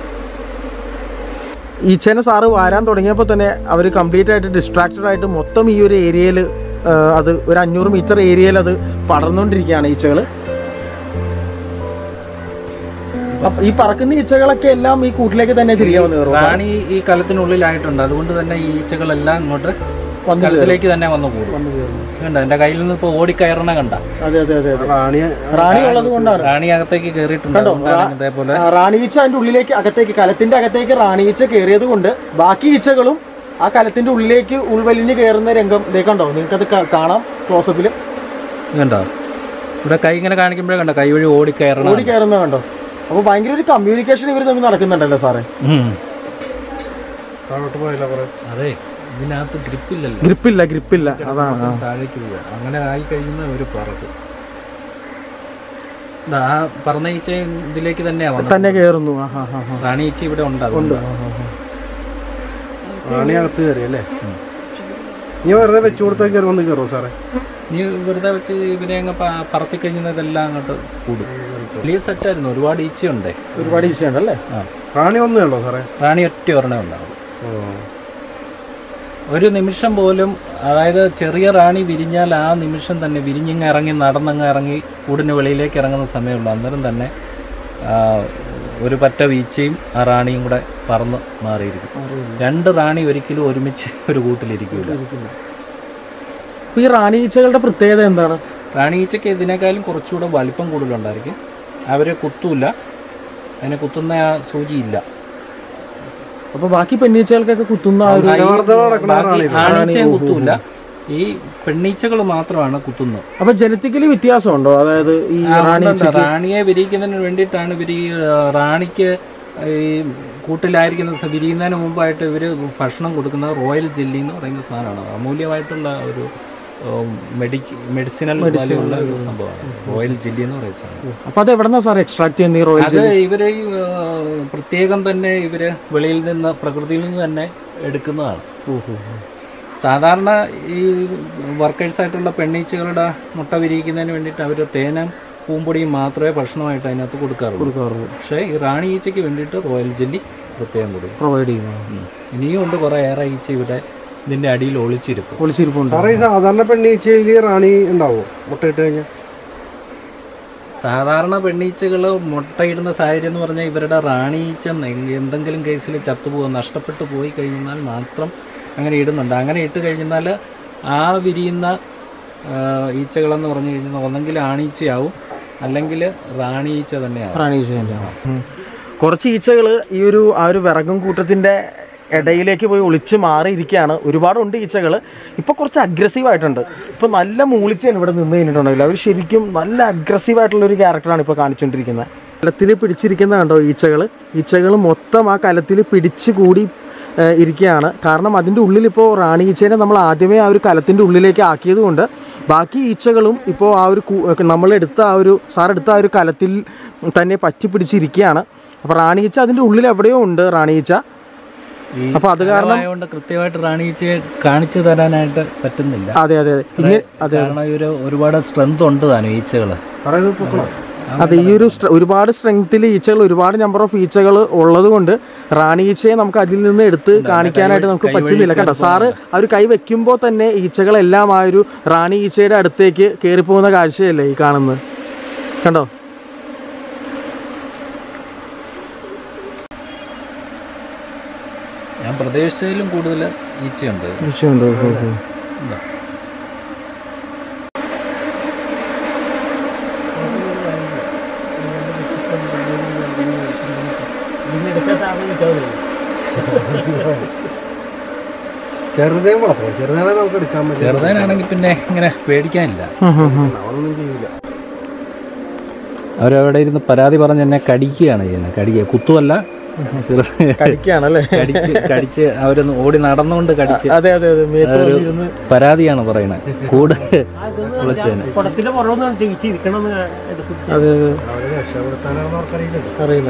ഈച്ചേനെ സാറ് വാരാൻ തുടങ്ങിയപ്പോൾ തന്നെ അവർ കംപ്ലീറ്റ് ആയിട്ട് ഡിസ്ട്രാക്റ്റഡ് ആയിട്ട് മൊത്തം ഈ ഒരു ഏരിയയിൽ അത് ഒരു അഞ്ഞൂറ് മീറ്റർ ഏരിയയിൽ അത് പടർന്നുകൊണ്ടിരിക്കുകയാണ് ഈച്ചകൾ അപ്പൊ ഈ പറക്കുന്ന ഈച്ചകളൊക്കെ എല്ലാം ഈ കൂട്ടിലേക്ക് തന്നെ തിരികെ വന്ന് കയറും റാണി ഈ കലത്തിനുള്ളിലായിട്ടുണ്ട് അതുകൊണ്ട് തന്നെ ഈ ഈച്ചകളെല്ലാം ഇങ്ങോട്ട് കലത്തിലേക്ക് തന്നെ വന്ന് കൂടും കണ്ട എന്റെ കയ്യിൽ നിന്ന് ഇപ്പൊ ഓടിക്കയറണ കണ്ട അതെ അതെ അതെ അതെ റാണിയെ റാണി ഉള്ളത് കൊണ്ടാണ് റാണി അകത്തേക്ക് കയറിയിട്ടുണ്ട് അതുകൊണ്ടാണ് ഇതേപോലെ ആ, റാണിയീച്ച അതിന്റെ ഉള്ളിലേക്ക് അകത്തേക്ക് കലത്തിന്റെ അകത്തേക്ക് റാണിയീച്ച കയറിയത് കൊണ്ട് ബാക്കി ഈച്ചകളും ആ കലത്തിന്റെ ഉള്ളിലേക്ക് ഉൾവലിഞ്ഞ് കയറുന്ന രംഗം ഇതേ കണ്ടോ നിങ്ങൾക്കത് കാ- കാണാം ക്ലോസപ്പിൽ കണ്ടോ ഇവിടെ കൈ ഇങ്ങനെ കാണിക്കുമ്പോഴേ കണ്ടോ കൈ വഴി ഓടിക്കയറണം ഓടി കയറുന്നത് കണ്ടോ അപ്പൊ ഭയങ്കര ഒരു കമ്മ്യൂണിക്കേഷൻ ഇവർ തമ്മിൽ നടക്കുന്നുണ്ടല്ലോ സാറേ ഉം. താഴോട്ട് പോയില്ല കുറെ അതെ ഇതിനകത്ത് ഗ്രിപ്പില്ലല്ലോ ഗ്രിപ്പില്ല ഗ്രിപ്പില്ല അതാണ് ആ. താഴേക്ക് പോവുക അങ്ങനെ ആയി കഴിയുന്ന ഒരു പറക്കും ദാ, ആ പറന്ന ഈച്ച ഇതിലേക്ക് തന്നെയാ വന്നത് തന്നെ കയറുന്നു ആ ഹാ ഹാ ഹാ റാണി ഈച്ച ഇവിടെ ഉണ്ട് അതുകൊണ്ട് റാണി അകത്ത് കയറി അല്ലേ നീ വെറുതെ വെച്ചു കൊടുത്താൽ കയറി വന്ന് കയറുമോ സാറേ നീ വെറുതെ വെച്ച് ഇവരെ അങ്ങ് പ- പറത്തി കഴിഞ്ഞാൽ ഇതെല്ലാം അങ്ങോട്ട് കൂടും വലിയ സെറ്റായിരുന്നു ഒരുപാട് ഈച്ചയുണ്ടേ ഒരുപാട് ഈച്ചയുണ്ടല്ലേ ആ റാണി ഒന്നേ ഉള്ളോ സാറേ റാണി ഒറ്റ ഒരെണ്ണേ ഉണ്ടാവും ഓ ഒരു നിമിഷം പോലും അതായത് ചെറിയ റാണി വിരിഞ്ഞാൽ ആ നിമിഷം തന്നെ വിരിഞ്ഞിങ്ങ് ഇറങ്ങി നടന്നങ്ങ് ഇറങ്ങി കൂടിന് വെളിയിലേക്ക് ഇറങ്ങുന്ന സമയമുള്ളൂ അന്നേരം തന്നെ ആ, ഒരു പറ്റ വീഴ്ചയും ആ റാണിയും കൂടെ പറന്ന് മാറിയിരിക്കും രണ്ട് റാണി ഒരിക്കലും ഒരുമിച്ച് ഒരു കൂട്ടിലിരിക്കില്ല അപ്പൊ ഈ റാണി ഈച്ചകളുടെ പ്രത്യേകത എന്താണ് റാണി ഈച്ചയ്ക്ക് ഇതിനേക്കാളും കുറച്ചുകൂടെ വലിപ്പം കൂടുതലുണ്ടായിരിക്കും അവർ കുത്തൂല അതിനെ കുത്തുന്ന ആ സൂചിയില്ല അപ്പൊ ബാക്കി പെണ്ണീച്ചകൾക്കൊക്കെ കുത്തുന്ന ആ ഒരു വർദ്ധന നടക്കണ ബാക്കി ആണീച്ചയും കുത്തൂല ഈ പെണ്ണീച്ചകൾ മാത്രമാണ് കുത്തുന്നത് അപ്പൊ ജനറ്റിക്കലി വ്യത്യാസമുണ്ടോ അതായത് ഈ ആ, റാണി ഉണ്ട്, ഉണ്ട്. റാണിയെ വിരിയിക്കുന്നതിന് വേണ്ടിയിട്ടാണ് ഇവർ ഈ ആ, റാണിക്ക് ഈ കൂട്ടിലായിരിക്കുന്ന സ- വിരിയുന്നതിന് മുമ്പായിട്ട് ഇവർ ഭക്ഷണം കൊടുക്കുന്നത് റോയൽ ജെല്ലി എന്ന് പറയുന്ന സാധനമാണ് അമൂല്യമായിട്ടുള്ള ഒരു മെഡിക്ക് മെഡിസിനൽ വാല്യുള്ള ഒരു സംഭവമാണ് റോയൽ ജെല്ലി എന്ന് പറയുന്ന സാധനം അപ്പൊ അത് എവിടെന്നാ സാർ എക്സ്ട്രാക്ട് ചെയ്യുന്ന ഈ റോയൽ അത് ഇവര് ഈ, ആ, പ്രത്യേകം തന്നെ ഇവര് വെളിയിൽ നിന്ന് പ്രകൃതിയിൽ നിന്ന് തന്നെ എടുക്കുന്നതാണ് സാധാരണ ഈ വർക്കേഴ്സ് ആയിട്ടുള്ള പെണ്ണീച്ചകളുടെ മുട്ട വിരിയിക്കുന്നതിന് വേണ്ടിയിട്ട് അവർ തേനും പൂമ്പൊടിയും മാത്രമേ ഭക്ഷണമായിട്ട് അതിനകത്ത് കൊടുക്കാറുള്ളൂ കൊടുക്കാറുള്ളൂ പക്ഷേ ഈ റാണി ഈച്ചയ്ക്ക് വേണ്ടിയിട്ട് റോയൽ ജെല്ലി പ്രത്യേകം കൊടുക്കും പ്രൊവൈഡ് ചെയ്യുന്നു ഉം. ഇനിയും ഉണ്ട് കുറേ ഏറെ ഈച്ച ഇവിടെ ഇതിൻ്റെ അടിയിൽ ഒളിച്ചിരിക്കും ഒളിച്ചിരിപ്പുണ്ട് സാറേ ഈ സാധാരണ പെണ്ണീച്ചയിൽ റാണി ഉണ്ടാവോ മുട്ടയിട്ട് കഴിഞ്ഞാൽ സാധാരണ പെണ്ണീച്ചകൾ മുട്ടയിടുന്ന സാഹചര്യം എന്ന് പറഞ്ഞാൽ ഇവരുടെ റാണി ഈച്ച നെ- എന്തെങ്കിലും കേസിൽ ചത്തുപോകുക നഷ്ടപ്പെട്ടു പോയി കഴിഞ്ഞാൽ മാത്രം അങ്ങനെ ഇടുന്നുണ്ട് അങ്ങനെ ഇട്ട് കഴിഞ്ഞാൽ ആ വിരിയുന്ന ആ, ഈച്ചകളെന്ന് പറഞ്ഞു കഴിഞ്ഞാൽ ഒന്നെങ്കിൽ ആണീച്ചയാവും അല്ലെങ്കിൽ റാണി ഈച്ച തന്നെയാവും റാണി ഈച്ച തന്നെയാണ്. ഉം. കുറച്ച് ഈച്ചകൾ ഈ ഒരു ആ ഒരു വിറകും കൂട്ടത്തിന്റെ ഇടയിലേക്ക് പോയി ഒളിച്ച് മാറിയിരിക്കുകയാണ് ഒരുപാടുണ്ട് ഈച്ചകൾ ഇപ്പോൾ കുറച്ച് അഗ്രസീവ് ആയിട്ടുണ്ട് ഇപ്പോൾ നല്ല മൂളിച്ചാണ് ഇവിടെ നിന്ന് കഴിഞ്ഞിട്ടുണ്ടെങ്കിൽ അവർ ശരിക്കും നല്ല അഗ്രസീവ് ആയിട്ടുള്ള ഒരു ക്യാരക്ടറാണ് ഇപ്പോൾ കാണിച്ചുകൊണ്ടിരിക്കുന്നത് കലത്തിൽ പിടിച്ചിരിക്കുന്ന കണ്ടോ ഈച്ചകൾ ഈച്ചകൾ മൊത്തം ആ കലത്തിൽ പിടിച്ച് കൂടി ഏഹ്, ഇരിക്കുകയാണ് കാരണം അതിൻ്റെ ഉള്ളിൽ ഇപ്പോൾ റാണി ഈച്ചേനെ നമ്മൾ ആദ്യമേ ആ ഒരു കലത്തിൻ്റെ ഉള്ളിലേക്ക് ആക്കിയത് കൊണ്ട് ബാക്കി ഈച്ചകളും ഇപ്പോൾ ആ ഒരു കൂ- നമ്മളെടുത്ത ആ ഒരു സാർ എടുത്ത ആ ഒരു കലത്തിൽ തന്നെ പറ്റി പിടിച്ചിരിക്കുകയാണ് അപ്പോൾ റാണി ഈച്ച അതിൻ്റെ ഉള്ളിൽ എവിടെയോ ഉണ്ട് റാണി ഈച്ച ഈ അപ്പോൾ അത് കാരണം ആയതുകൊണ്ട് കൃത്യമായിട്ട് റാണി ഈച്ചയെ കാണിച്ചു തരാനായിട്ട് പറ്റുന്നില്ല അതെ അതെ അതെ ഇങ്ങനെ അതെ കാരണം ഒരു ഒരുപാട് സ്ട്രെങ്ത് ഉണ്ട് താനും ഈച്ചകൾ സാറേ ഇത് പൊക്കണം അതെ ഈ ഒരു സ്ട്ര- ഒരുപാട് സ്ട്രെങ്ത്തിൽ ഈച്ചകൾ ഒരുപാട് നമ്പർ ഓഫ് ഈച്ചകൾ ഉള്ളത് കൊണ്ട് റാണി ഈച്ചയെ നമുക്ക് അതിൽ നിന്ന് എടുത്ത് കാണിക്കാനായിട്ട് നമുക്ക് പറ്റുന്നില്ല കണ്ടോ സാറ് ആ ഒരു കൈ വെക്കുമ്പോൾ തന്നെ ഈച്ചകളെല്ലാം ആ ഒരു റാണി ഈച്ചയുടെ അടുത്തേക്ക് കയറിപ്പോകുന്ന കാഴ്ചയല്ലേ ഈ കാണുന്നത് കണ്ടോ ഞാൻ പ്രദേശത്തിലും കൂടുതൽ ഈച്ചയുണ്ട് ഈച്ചയുണ്ട് ഓ, ഓ. ഉണ്ടോ? ചെറുതേം വളർത്തണം ചെറുതേനെ നമുക്ക് എടുക്കാൻ പറ്റും ചെറുതേനാണെങ്കിൽ പിന്നെ ഇങ്ങനെ പേടിക്കാനില്ല ഉം, ഉം, ഉം. അവളൊന്നും ചെയ്യില്ല അവരവിടെ ഇരുന്ന് പരാതി പറഞ്ഞ് എന്നെ കടിക്കുകയാണ് ചെയ്യുന്നത് കടിക്കുക കുത്തുമല്ല ചെറു- കടിക്കുകയാണല്ലേ കടിച്ച് കടിച്ച് അവരൊന്ന് ഓടി നടന്നുകൊണ്ട് കടിച്ച് അതെ അതെ അതെ മേത്ത് വന്നിരുന്ന് പരാതിയാണ് പറയണത് കൂട് വിളിച്ചതിന് കുടത്തിന്റെ പുറമൊന്നും തിരിച്ചിരിക്കണം എടുക്കും അതെ അതെ അവരെ രക്ഷപ്പെടുത്താനാണെന്ന് അവർക്കറിയില്ലല്ലോ അറിയില്ല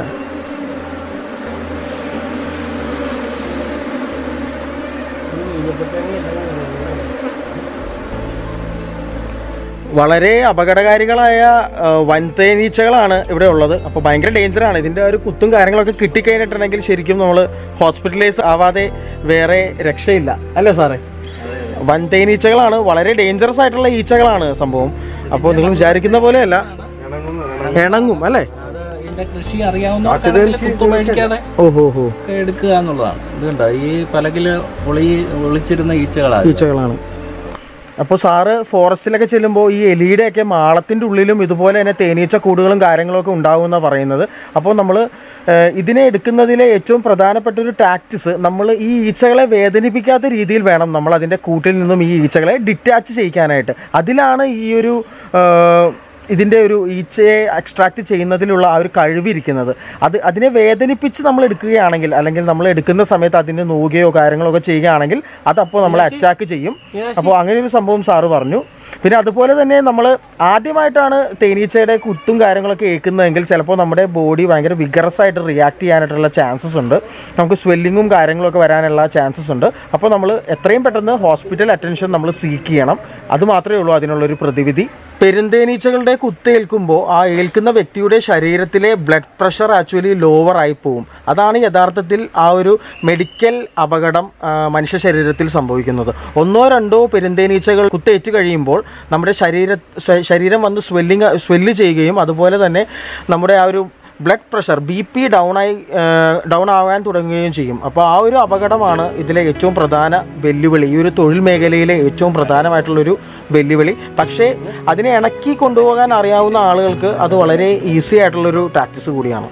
വളരെ അപകടകാരികളായ ആ, വൻതേനീച്ചകളാണ് ഇവിടെ ഉള്ളത് അപ്പോൾ ഭയങ്കര ഡേഞ്ചറാണ് ഇതിൻ്റെ ഒരു കുത്തും കാര്യങ്ങളൊക്കെ കിട്ടിക്കഴിഞ്ഞിട്ടുണ്ടെങ്കിൽ ശരിക്കും നമ്മൾ ഹോസ്പിറ്റലൈസ് ആവാതെ വേറെ രക്ഷയില്ല അല്ലേ സാറേ വൻതേനീച്ചകളാണ് വളരെ ഡേഞ്ചറസ് ആയിട്ടുള്ള ഈച്ചകളാണ് സംഭവം അപ്പോൾ നിങ്ങൾ വിചാരിക്കുന്ന പോലെയല്ല ഇണങ്ങുന്ന ഇണങ്ങും അല്ലേ അത് അതിന്റെ കൃഷി അറിയാവുന്ന കുത്തു മേടിക്കാതെ ഓഹോ ഹോ ഒക്കെ എടുക്കുക എന്നുള്ളതാണ് ഇത് കണ്ടോ ഈ പലകില് ഒളി ഒളിച്ചിരുന്ന ഈച്ചകളാണ് ഈച്ചകളാണ് അപ്പോൾ സാറ് ഫോറസ്റ്റിലൊക്കെ ചെല്ലുമ്പോൾ ഈ എലിയുടെയൊക്കെ മാളത്തിൻ്റെ ഉള്ളിലും ഇതുപോലെ തന്നെ തേനീച്ച കൂടുകളും കാര്യങ്ങളൊക്കെ ഉണ്ടാകുമെന്നാണ് പറയുന്നത് അപ്പോൾ നമ്മൾ ഇതിനെ എടുക്കുന്നതിലെ ഏറ്റവും പ്രധാനപ്പെട്ട ഒരു ടാക്ടിസ് നമ്മൾ ഈ ഈച്ചകളെ വേദനിപ്പിക്കാത്ത രീതിയിൽ വേണം നമ്മൾ അതിൻ്റെ കൂട്ടിൽ നിന്നും ഈ ഈച്ചകളെ ഡിറ്റാച്ച് ചെയ്യിക്കാനായിട്ട് അതിലാണ് ഈ ഒരു ഏഹ്, ഇതിൻ്റെ ഒരു ഈച്ചയെ എക്സ്ട്രാക്ട് ചെയ്യുന്നതിലുള്ള ആ ഒരു കഴിവിരിക്കുന്നത് അത് അതിനെ വേദനിപ്പിച്ച് നമ്മൾ എടുക്കുകയാണെങ്കിൽ അല്ലെങ്കിൽ നമ്മൾ എടുക്കുന്ന സമയത്ത് അതിന് നോവുകയോ കാര്യങ്ങളോ ഒക്കെ ചെയ്യുകയാണെങ്കിൽ അതപ്പോൾ നമ്മളെ അറ്റാക്ക് ചെയ്യും അപ്പോൾ അങ്ങനെ ഒരു സംഭവം സാറ് പറഞ്ഞു പിന്നെ അതുപോലെ തന്നെ നമ്മൾ ആദ്യമായിട്ടാണ് തേനീച്ചയുടെ കുത്തും കാര്യങ്ങളൊക്കെ ഏൽക്കുന്നതെങ്കിൽ ചിലപ്പോൾ നമ്മുടെ ബോഡി ഭയങ്കര വിഗറസ് ആയിട്ട് റിയാക്ട് ചെയ്യാനായിട്ടുള്ള ചാൻസസ് ഉണ്ട് നമുക്ക് സ്വെല്ലിങ്ങും കാര്യങ്ങളൊക്കെ വരാനുള്ള ചാൻസസ് ഉണ്ട് അപ്പോൾ നമ്മൾ എത്രയും പെട്ടെന്ന് ഹോസ്പിറ്റൽ അറ്റൻഷൻ നമ്മൾ സീക്ക് ചെയ്യണം അത് മാത്രമേ ഉള്ളൂ അതിനുള്ളൊരു പ്രതിവിധി പെരുന്തേനീച്ചകളുടെ കുത്തേൽക്കുമ്പോൾ ആ ഏൽക്കുന്ന വ്യക്തിയുടെ ശരീരത്തിലെ ബ്ലഡ് പ്രഷർ ആക്ച്വലി ലോവർ ആയി പോവും അതാണ് യഥാർത്ഥത്തിൽ ആ ഒരു മെഡിക്കൽ അപകടം ആ, മനുഷ്യ ശരീരത്തിൽ സംഭവിക്കുന്നത് ഒന്നോ രണ്ടോ പെരുന്തേനീച്ചകൾ കുത്തേറ്റ് കഴിയുമ്പോൾ നമ്മുടെ ശരീര ശ- ശരീരം വന്ന് സ്വെല്ലിങ് സ്വെല്ല് ചെയ്യുകയും അതുപോലെ തന്നെ നമ്മുടെ ആ ഒരു blood pressure B P down ആയി ഡൗൺ ആകാൻ തുടങ്ങുകയും ചെയ്യും അപ്പോൾ ആ ഒരു അപകടമാണ് ഇതിലെ ഏറ്റവും പ്രധാന വെല്ലുവിളി ഈ ഒരു തൊഴിൽ മേഖലയിലെ ഏറ്റവും പ്രധാനമായിട്ടുള്ളൊരു വെല്ലുവിളി പക്ഷേ അതിനെ ഇണക്കി കൊണ്ടുപോകാൻ അറിയാവുന്ന ആളുകൾക്ക് അത് വളരെ ഈസി ആയിട്ടുള്ളൊരു ടാക്ടിസ് കൂടിയാണ്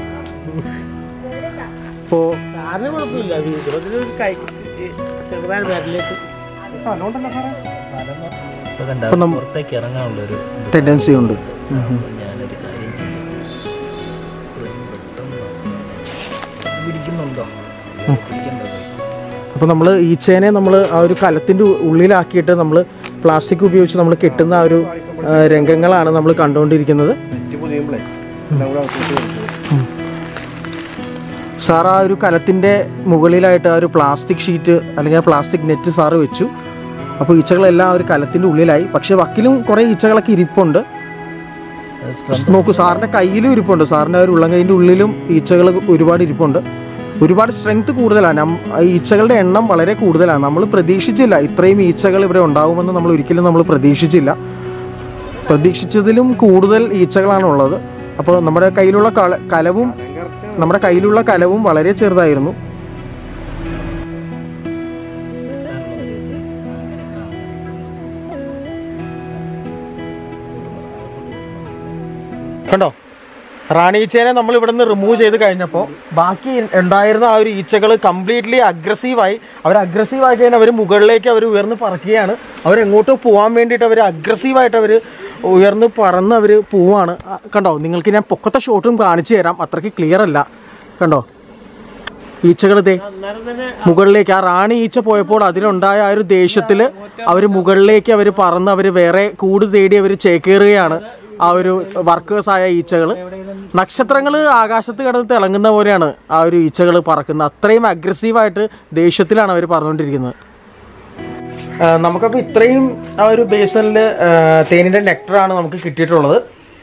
ഇപ്പോൾ സാറിന് കുഴപ്പമില്ല ഇതിലൊരു കൈ ചെറുതായ വിരലേക്ക് ഇപ്പൊ കണ്ടോ, പുറത്തേക്ക് ഇറങ്ങാനുള്ള ഒരു ടെൻഡൻസി ഉണ്ട് ഞാനൊരു കാര്യം ചെയ്യാം ഇത്രയും പെട്ടെന്ന് പിടിക്കുന്നുണ്ടോ പിടിക്കണ്ടോ അപ്പോൾ നമ്മൾ ഈച്ചേനെ നമ്മൾ ആ ഒരു കലത്തിൻ്റെ ഉള്ളിലാക്കിയിട്ട് നമ്മൾ പ്ലാസ്റ്റിക് ഉപയോഗിച്ച് നമ്മൾ കെട്ടുന്ന ആ ഒരു ആ, രംഗങ്ങളാണ് നമ്മൾ കണ്ടുകൊണ്ടിരിക്കുന്നത് നെറ്റ് പൊതിയുമ്പോഴേ എല്ലാം കൂടെ അകത്തോട്ട് കൊടുക്കും സാർ ആ ഒരു കലത്തിൻ്റെ മുകളിലായിട്ട് ആ ഒരു പ്ലാസ്റ്റിക് ഷീറ്റ് അല്ലെങ്കിൽ ആ പ്ലാസ്റ്റിക് നെറ്റ് സാറ് വെച്ചു അപ്പോൾ ഈച്ചകളെല്ലാം ആ ഒരു കലത്തിൻ്റെ ഉള്ളിലായി പക്ഷേ വക്കിലും കുറേ ഈച്ചകളൊക്കെ ഇരിപ്പുണ്ട് നോക്കൂ സാറിൻ്റെ കയ്യിലും ഇരിപ്പുണ്ട് സാറിൻ്റെ ആ ഒരു ഉള്ളംകൈൻ്റെ ഉള്ളിലും ഈച്ചകൾ ഒരുപാട് ഇരിപ്പുണ്ട് ഒരുപാട് സ്ട്രെങ്ത് കൂടുതലാണ് നം- ആ ഈച്ചകളുടെ എണ്ണം വളരെ കൂടുതലാണ് നമ്മൾ പ്രതീക്ഷിച്ചില്ല ഇത്രയും ഈച്ചകൾ ഇവിടെ ഉണ്ടാകുമെന്ന് നമ്മൾ ഒരിക്കലും നമ്മൾ പ്രതീക്ഷിച്ചില്ല പ്രതീക്ഷിച്ചതിലും കൂടുതൽ ഈച്ചകളാണ് ഉള്ളത് അപ്പോൾ നമ്മുടെ കയ്യിലുള്ള കള കലവും നമ്മുടെ കയ്യിലുള്ള കലവും വളരെ ചെറുതായിരുന്നു കണ്ടോ റാണി ഈച്ചേനെ നമ്മൾ ഇവിടെ നിന്ന് റിമൂവ് ചെയ്ത് കഴിഞ്ഞപ്പോൾ ബാക്കി ഉണ്ടായിരുന്ന ആ ഒരു ഈച്ചകൾ കംപ്ലീറ്റ്ലി അഗ്രസീവായി അവർ അഗ്രസീവായി കഴിഞ്ഞാൽ അവർ മുകളിലേക്ക് അവർ ഉയർന്ന് പറക്കുകയാണ് അവരെങ്ങോട്ടോ പോകാൻ വേണ്ടിയിട്ട് അവർ അഗ്രസീവായിട്ട് അവർ ഉയർന്ന് പറന്ന് അവർ പോവാണ് ആ, കണ്ടോ നിങ്ങൾക്ക് ഞാൻ പൊക്കത്തെ ഷോട്ടും കാണിച്ചു തരാം അത്രയ്ക്ക് ക്ലിയർ അല്ല കണ്ടോ ഈച്ചകൾ ദേ മുകളിലേക്ക് ആ റാണി ഈച്ച പോയപ്പോൾ അതിലുണ്ടായ ആ ഒരു ദേഷ്യത്തിൽ അവർ മുകളിലേക്ക് അവർ പറന്ന് അവർ വേറെ കൂട് തേടി അവർ ചേക്കേറുകയാണ് ആ ഒരു വർക്കേഴ്സ് ആയ ഈച്ചകൾ നക്ഷത്രങ്ങൾ ആകാശത്ത് കിടന്ന് തിളങ്ങുന്ന പോലെയാണ് ആ ഒരു ഈച്ചകൾ പറക്കുന്നത് അത്രയും അഗ്രസീവായിട്ട് ദേഷ്യത്തിലാണ് അവർ പറഞ്ഞുകൊണ്ടിരിക്കുന്നത് നമുക്കപ്പോൾ ഇത്രയും ആ ഒരു ബേസണിൽ തേനിൻ്റെ നെക്ടറാണ് നമുക്ക് കിട്ടിയിട്ടുള്ളത്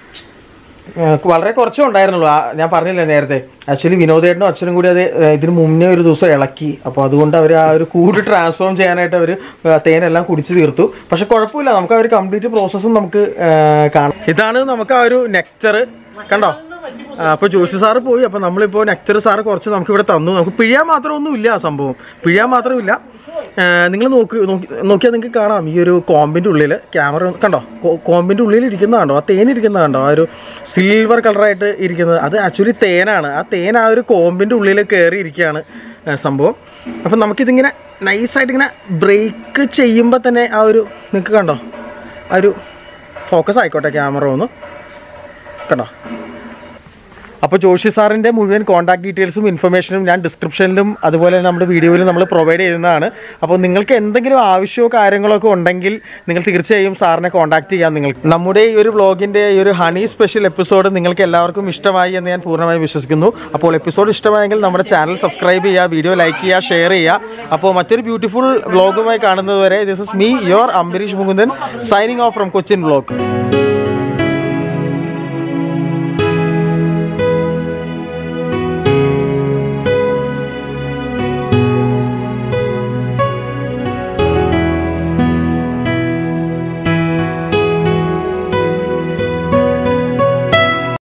ഏഹ് വളരെ കുറച്ചേ ഉണ്ടായിരുന്നുള്ളൂ ആ ഞാൻ പറഞ്ഞില്ലേ നേരത്തെ ആക്ച്വലി വിനോദേട്ടനും അച്ഛനും കൂടി അത് ഏഹ് ഇതിന് മുന്നേ ഒരു ദിവസം ഇളക്കി അപ്പോൾ അതുകൊണ്ട് അവർ ആ ഒരു കൂട് ട്രാൻസ്ഫോം ചെയ്യാനായിട്ട് അവർ തേനെല്ലാം കുടിച്ച് തീർത്തു പക്ഷെ കുഴപ്പമില്ല നമുക്ക് ആ ഒരു കംപ്ലീറ്റ് പ്രോസസ്സും നമുക്ക് ഏഹ് കാണാം ഇതാണ് നമുക്ക് ആ ഒരു നെക്ചർ കണ്ടോ അപ്പോൾ ജോഷി സാറ് പോയി അപ്പോൾ നമ്മളിപ്പോൾ നെക്ചർ സാറ് കുറച്ച് നമുക്ക് ഇവിടെ തന്നു നമുക്ക് പിഴിയാൻ മാത്രമൊന്നും ഇല്ല ആ സംഭവം പിഴിയാൻ മാത്രമില്ല നിങ്ങൾ നോക്കി നോക്കി നോക്കിയാൽ നിങ്ങൾക്ക് കാണാം ഈ ഒരു കോമ്പിൻ്റെ ഉള്ളിൽ ക്യാമറ കണ്ടോ കോ- കോമ്പിൻ്റെ ഉള്ളിൽ ഇരിക്കുന്ന കണ്ടോ ആ തേൻ ഇരിക്കുന്ന കണ്ടോ ആ ഒരു സിൽവർ കളറായിട്ട് ഇരിക്കുന്നത് അത് ആക്ച്വലി തേനാണ് ആ തേൻ ആ ഒരു കോമ്പിൻ്റെ ഉള്ളിൽ കയറി ഇരിക്കുകയാണ് ആ, സംഭവം അപ്പം നമുക്കിതിങ്ങനെ നൈസായിട്ട് ഇങ്ങനെ ബ്രേക്ക് ചെയ്യുമ്പോൾ തന്നെ ആ ഒരു നിങ്ങൾക്ക് കണ്ടോ ആ ഒരു ഫോക്കസ് ആയിക്കോട്ടെ ക്യാമറ ഒന്ന് കണ്ടോ അപ്പോൾ ജോഷി സാറിൻ്റെ മുഴുവൻ കോൺടാക്ട് ഡീറ്റെയിൽസും ഇൻഫർമേഷനും ഞാൻ ഡിസ്ക്രിപ്ഷനിലും അതുപോലെ തന്നെ നമ്മുടെ വീഡിയോയിലും നമ്മൾ പ്രൊവൈഡ് ചെയ്യുന്നതാണ് അപ്പോൾ നിങ്ങൾക്ക് എന്തെങ്കിലും ആവശ്യമോ കാര്യങ്ങളോ ഒക്കെ ഉണ്ടെങ്കിൽ നിങ്ങൾ തീർച്ചയായും സാറിനെ കോൺടാക്ട് ചെയ്യാം നിങ്ങൾക്ക് നമ്മുടെ ഈ ഒരു വ്ളോഗിൻ്റെ ഈ ഒരു ഹണി സ്പെഷ്യൽ എപ്പിസോഡ് നിങ്ങൾക്ക് എല്ലാവർക്കും ഇഷ്ടമായി എന്ന് ഞാൻ പൂർണ്ണമായും വിശ്വസിക്കുന്നു അപ്പോൾ എപ്പിസോഡ് ഇഷ്ടമായെങ്കിൽ നമ്മുടെ ചാനൽ സബ്സ്ക്രൈബ് ചെയ്യുക വീഡിയോ ലൈക്ക് ചെയ്യുക ഷെയർ ചെയ്യുക അപ്പോൾ മറ്റൊരു ബ്യൂട്ടിഫുൾ വ്ളോഗുമായി കാണുന്നത് വരെ this is me your Ambareesh Mukundan signing off from Cochin vlog